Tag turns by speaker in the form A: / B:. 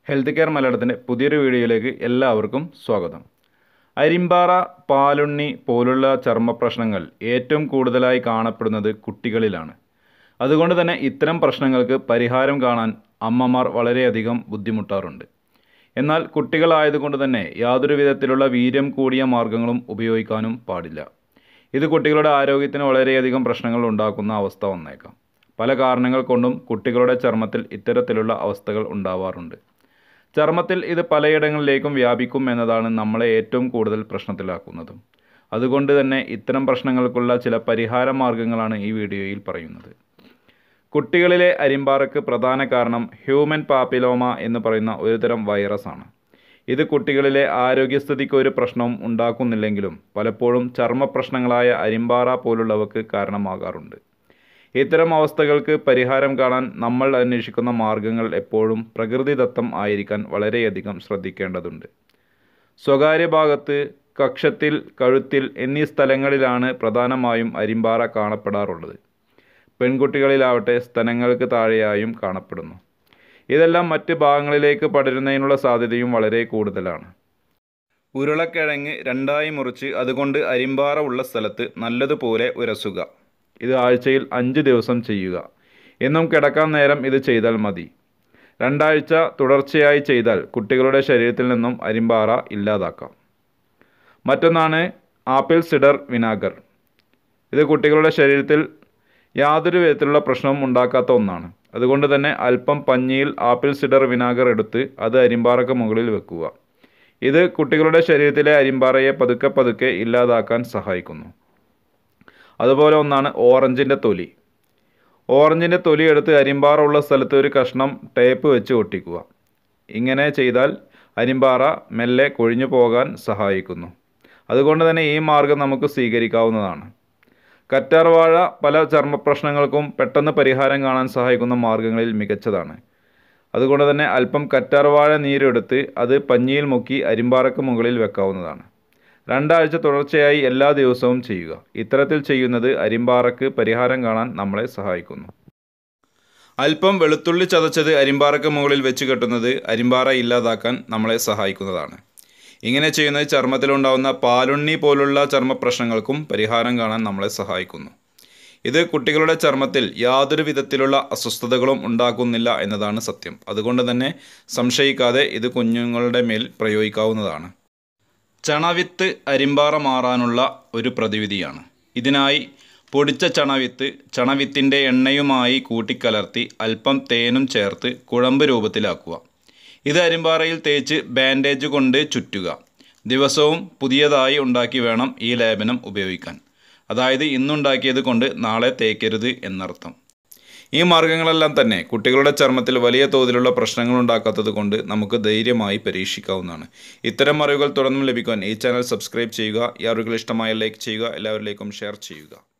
A: health care മലയാളത്തിൻ്റെ പുതിയൊരു വീഡിയോയിലേക്ക് എല്ലാവർക്കും സ്വാഗതം അരിമ്പാറ പാലുണ്ണി പോലുള്ള ചർമ്മ പ്രശ്നങ്ങൾ ഏറ്റവും കൂടുതലായി കാണപ്പെടുന്നത് കുട്ടികളിലാണ് അതുകൊണ്ട് തന്നെ ഇത്തരം പ്രശ്നങ്ങൾക്ക് പരിഹാരം കാണാൻ അമ്മമാർ വളരെയധികം ബുദ്ധിമുട്ടാറുണ്ട് എന്നാൽ കുട്ടികളായതുകൊണ്ട് തന്നെ യാതൊരു വിധത്തിലുള്ള വീര്യം കൂടിയ മാർഗങ്ങളും ഉപയോഗിക്കാനും പാടില്ല ഇത് കുട്ടികളുടെ ആരോഗ്യത്തിന് വളരെയധികം പ്രശ്നങ്ങൾ ഉണ്ടാക്കുന്ന അവസ്ഥ വന്നേക്കാം പല കാരണങ്ങൾ കൊണ്ടും കുട്ടികളുടെ ചർമ്മത്തിൽ ഇത്തരത്തിലുള്ള അവസ്ഥകൾ ഉണ്ടാവാറുണ്ട് ചർമ്മത്തിൽ ഇത് പലയിടങ്ങളിലേക്കും വ്യാപിക്കും എന്നതാണ് നമ്മളെ ഏറ്റവും കൂടുതൽ പ്രശ്നത്തിലാക്കുന്നതും അതുകൊണ്ട് തന്നെ ഇത്തരം പ്രശ്നങ്ങൾക്കുള്ള ചില പരിഹാര മാർഗങ്ങളാണ് ഈ വീഡിയോയിൽ പറയുന്നത് കുട്ടികളിലെ അരിമ്പാറയ്ക്ക് പ്രധാന കാരണം ഹ്യൂമൻ പാപ്പിലോമ എന്ന് പറയുന്ന ഒരുതരം വൈറസ് ആണ് ഇത് കുട്ടികളിലെ ആരോഗ്യസ്ഥിതിക്ക് ഒരു പ്രശ്നവും ഉണ്ടാക്കുന്നില്ലെങ്കിലും പലപ്പോഴും ചർമ്മ പ്രശ്നങ്ങളായ അരിമ്പാറ പോലുള്ളവക്ക് കാരണമാകാറുണ്ട് ഇത്തരം അവസ്ഥകൾക്ക് പരിഹാരം കാണാൻ നമ്മൾ അന്വേഷിക്കുന്ന മാർഗങ്ങൾ എപ്പോഴും പ്രകൃതിദത്തം ആയിരിക്കാൻ വളരെയധികം ശ്രദ്ധിക്കേണ്ടതുണ്ട് സ്വകാര്യ ഭാഗത്ത് കക്ഷത്തിൽ കഴുത്തിൽ എന്നീ സ്ഥലങ്ങളിലാണ് പ്രധാനമായും അരിമ്പാറ കാണപ്പെടാറുള്ളത് പെൺകുട്ടികളിലാവട്ടെ സ്തനങ്ങൾക്ക് താഴെയായും കാണപ്പെടുന്നു ഇതെല്ലാം മറ്റ് ഭാഗങ്ങളിലേക്ക് പടരുന്നതിനുള്ള സാധ്യതയും വളരെ കൂടുതലാണ് ഉരുളക്കിഴങ്ങ് രണ്ടായി മുറിച്ച് അതുകൊണ്ട് അരിമ്പാറ ഉള്ള സ്ഥലത്ത് നല്ലതുപോലെ ഉരസുക ഇത് ആഴ്ചയിൽ അഞ്ച് ദിവസം ചെയ്യുക എന്നും കിടക്കാൻ നേരം ഇത് ചെയ്താൽ മതി രണ്ടാഴ്ച തുടർച്ചയായി ചെയ്താൽ കുട്ടികളുടെ ശരീരത്തിൽ നിന്നും അരിമ്പാറ ഇല്ലാതാക്കാം മറ്റൊന്നാണ് ആപ്പിൾ സിഡർ വിനാഗർ ഇത് കുട്ടികളുടെ ശരീരത്തിൽ യാതൊരു വിധത്തിലുള്ള പ്രശ്നവും ഉണ്ടാക്കാത്ത ഒന്നാണ് അതുകൊണ്ട് തന്നെ അല്പം പഞ്ഞിയിൽ ആപ്പിൾ സിഡർ വിനാഗർ എടുത്ത് അത് അരിമ്പാറയ്ക്ക് മുകളിൽ വെക്കുക ഇത് കുട്ടികളുടെ ശരീരത്തിലെ അരിമ്പാറയെ പതുക്കെ പതുക്കെ ഇല്ലാതാക്കാൻ സഹായിക്കുന്നു അതുപോലെ ഒന്നാണ് ഓറഞ്ചിൻ്റെ തൊലി ഓറഞ്ചിൻ്റെ തൊലി എടുത്ത് അരിമ്പാറ ഉള്ള സ്ഥലത്ത് ഒരു കഷ്ണം ടേപ്പ് വെച്ച് ഒട്ടിക്കുക ഇങ്ങനെ ചെയ്താൽ അരിമ്പാറ മെല്ലെ കൊഴിഞ്ഞു പോകാൻ സഹായിക്കുന്നു അതുകൊണ്ട് തന്നെ ഈ മാർഗം നമുക്ക് സ്വീകരിക്കാവുന്നതാണ് കറ്റാർവാഴ പല ചർമ്മ പ്രശ്നങ്ങൾക്കും പെട്ടെന്ന് പരിഹാരം കാണാൻ സഹായിക്കുന്ന മാർഗങ്ങളിൽ മികച്ചതാണ് അതുകൊണ്ട് തന്നെ അല്പം കറ്റാർവാഴ നീരെടുത്ത് അത് പഞ്ഞിയിൽ മുക്കി അരിമ്പാറയ്ക്ക് മുകളിൽ വെക്കാവുന്നതാണ് രണ്ടാഴ്ച തുടർച്ചയായി എല്ലാ ദിവസവും ചെയ്യുക ഇത്തരത്തിൽ ചെയ്യുന്നത് അരിമ്പാറയ്ക്ക് പരിഹാരം കാണാൻ നമ്മളെ സഹായിക്കുന്നു അല്പം വെളുത്തുള്ളി ചതച്ചത് അരിമ്പാറയ്ക്ക് മുകളിൽ വെച്ച് കെട്ടുന്നത് അരിമ്പാറ ഇല്ലാതാക്കാൻ നമ്മളെ സഹായിക്കുന്നതാണ് ഇങ്ങനെ ചെയ്യുന്നത് ചർമ്മത്തിലുണ്ടാകുന്ന പാലുണ്ണി പോലുള്ള ചർമ്മ പ്രശ്നങ്ങൾക്കും പരിഹാരം കാണാൻ നമ്മളെ സഹായിക്കുന്നു ഇത് കുട്ടികളുടെ ചർമ്മത്തിൽ യാതൊരു വിധത്തിലുള്ള അസ്വസ്ഥതകളും ഉണ്ടാക്കുന്നില്ല എന്നതാണ് സത്യം അതുകൊണ്ട് തന്നെ സംശയിക്കാതെ ഇത് കുഞ്ഞുങ്ങളുടെ മേൽ പ്രയോഗിക്കാവുന്നതാണ് ചണവിത്ത് അരിമ്പാറ മാറാനുള്ള ഒരു പ്രതിവിധിയാണ് ഇതിനായി പൊടിച്ച ചണവിത്ത് ചണവിത്തിൻ്റെ എണ്ണയുമായി കൂട്ടിക്കലർത്തി അല്പം തേനും ചേർത്ത് കുഴമ്പ് രൂപത്തിലാക്കുക ഇത് അരിമ്പാറയിൽ തേച്ച് ബാൻഡേജ് കൊണ്ട് ചുറ്റുക ദിവസവും പുതിയതായി ഉണ്ടാക്കി വേണം ഈ ലേപനം ഉപയോഗിക്കാൻ അതായത് ഇന്നുണ്ടാക്കിയത് കൊണ്ട് നാളെ തേക്കരുത് എന്നർത്ഥം ഈ മാർഗങ്ങളെല്ലാം തന്നെ കുട്ടികളുടെ ചർമ്മത്തിൽ വലിയ തോതിലുള്ള പ്രശ്നങ്ങൾ ഉണ്ടാക്കാത്തത് കൊണ്ട് നമുക്ക് ധൈര്യമായി പരീക്ഷിക്കാവുന്നതാണ് ഇത്തരം അറിവുകൾ തുടർന്നും ലഭിക്കുവാൻ ഈ ചാനൽ സബ്സ്ക്രൈബ് ചെയ്യുക ഈ അറിവുകൾ ഇഷ്ടമായ ലൈക്ക് ചെയ്യുക എല്ലാവരിലേക്കും ഷെയർ ചെയ്യുക